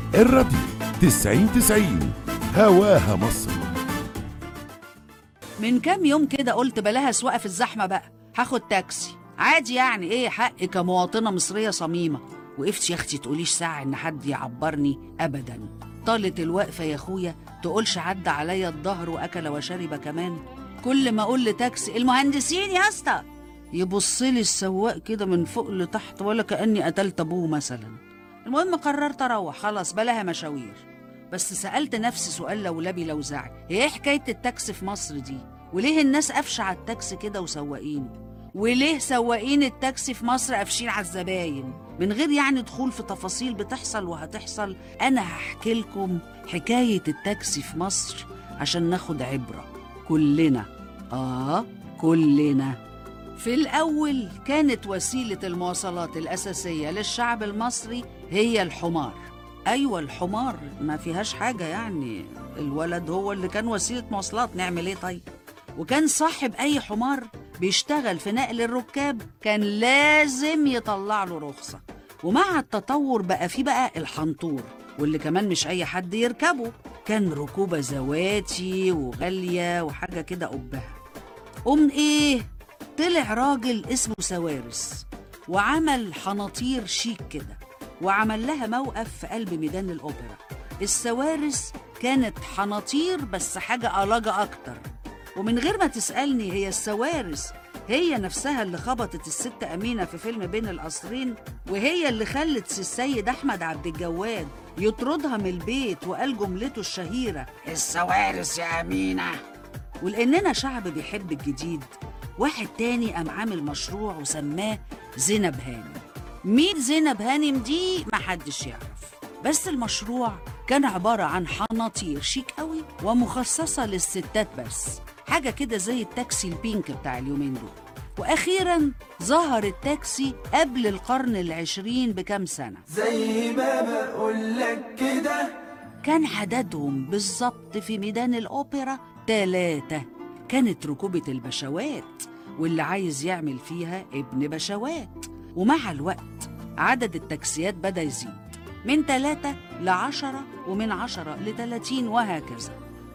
الراديو 90 90 هواها مصر من كام يوم كده قلت بلاها سواقه في الزحمه بقى هاخد تاكسي عادي يعني ايه حقي كمواطنه مصريه صميمه وقفت يا اختي تقوليش ساعه ان حد يعبرني ابدا طالت الوقفه يا اخويا تقولش عدى عليا الظهر واكل وشرب كمان كل ما اقول لتاكسي المهندسين يا اسطى يبص لي السواق كده من فوق لتحت ولا كاني قتلت ابوه مثلا المهم قررت اروح خلاص بلاها مشاوير بس سألت نفسي سؤال لولبي لوزعي هي ايه حكاية التاكسي في مصر دي؟ وليه الناس قافشة على التاكسي كده وسواقينه؟ وليه سواقين التاكسي في مصر قافشين على الزباين؟ من غير يعني دخول في تفاصيل بتحصل وهتحصل أنا هحكي لكم حكاية التاكسي في مصر عشان ناخد عبرة كلنا آه كلنا في الأول كانت وسيلة المواصلات الأساسية للشعب المصري هي الحمار أيوة الحمار ما فيهاش حاجة يعني الولد هو اللي كان وسيلة مواصلات نعمل إيه طيب وكان صاحب أي حمار بيشتغل في نقل الركاب كان لازم يطلع له رخصة ومع التطور بقى في بقى الحنطور واللي كمان مش أي حد يركبه كان ركوبة زواتي وغالية وحاجة كده قبها قوم إيه طلع راجل اسمه سوارس وعمل حناطير شيك كده وعمل لها موقف في قلب ميدان الأوبرا السوارس كانت حناطير بس حاجة ألاجة أكتر ومن غير ما تسألني هي السوارس هي نفسها اللي خبطت الست أمينة في فيلم بين القصرين وهي اللي خلت السيد أحمد عبد الجواد يطردها من البيت وقال جملته الشهيرة السوارس يا أمينة ولأننا شعب بيحب الجديد واحد تاني قام عامل مشروع وسماه زينب هانم مين زينب هانم دي محدش يعرف بس المشروع كان عبارة عن حناطير شيك قوي ومخصصة للستات بس حاجة كده زي التاكسي البينك بتاع اليومين دول وأخيرا ظهر التاكسي قبل القرن العشرين بكام سنة زي ما بقولك كده كان عددهم بالظبط في ميدان الأوبرا تلاتة كانت ركوبة البشوات واللي عايز يعمل فيها ابن بشوات ومع الوقت عدد التاكسيات بدأ يزيد من تلاتة لعشرة ومن عشرة لتلاتين وهكذا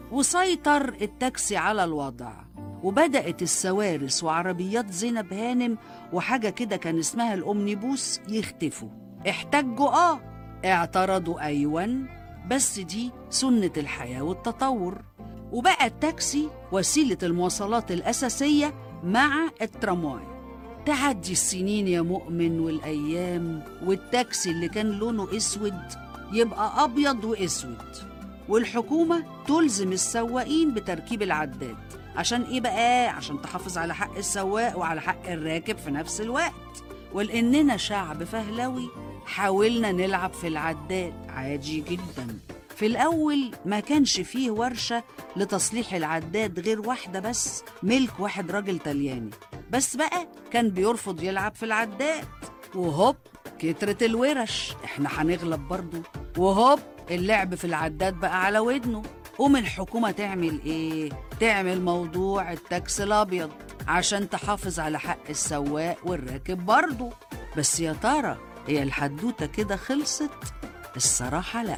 وسيطر التاكسي على الوضع وبدأت السوارس وعربيات زينب هانم وحاجة كده كان اسمها الأومنيبوس يختفوا احتجوا آه اعترضوا أيوة بس دي سنة الحياة والتطور وبقى التاكسي وسيلة المواصلات الأساسية مع الترامواي تعدي السنين يا مؤمن والأيام والتاكسي اللي كان لونه أسود يبقى أبيض وأسود والحكومة تلزم السواقين بتركيب العداد عشان إيه بقى؟ عشان تحافظ على حق السواق وعلى حق الراكب في نفس الوقت ولأننا شعب فهلوي حاولنا نلعب في العداد عادي جدا في الأول ما كانش فيه ورشة لتصليح العداد غير واحدة بس ملك واحد راجل تلياني بس بقى كان بيرفض يلعب في العداد وهوب كترت الورش احنا هنغلب برضو وهوب اللعب في العداد بقى على ودنه قوم الحكومة تعمل ايه؟ تعمل موضوع التاكسي الأبيض عشان تحافظ على حق السواق والراكب برضه بس يا ترى هي الحدوتة كده خلصت؟ الصراحة لأ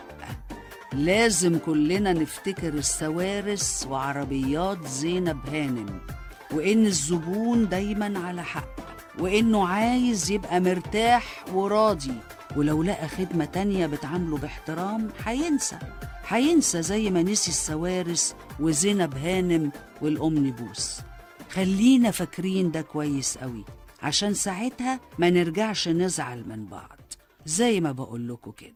لازم كلنا نفتكر السوارس وعربيات زينب هانم وإن الزبون دايما على حق وإنه عايز يبقى مرتاح وراضي ولو لقى خدمة تانية بتعامله باحترام هينسى هينسى زي ما نسي السوارس وزينب هانم والأمنيبوس خلينا فاكرين ده كويس قوي عشان ساعتها ما نرجعش نزعل من بعض زي ما بقول لكم كده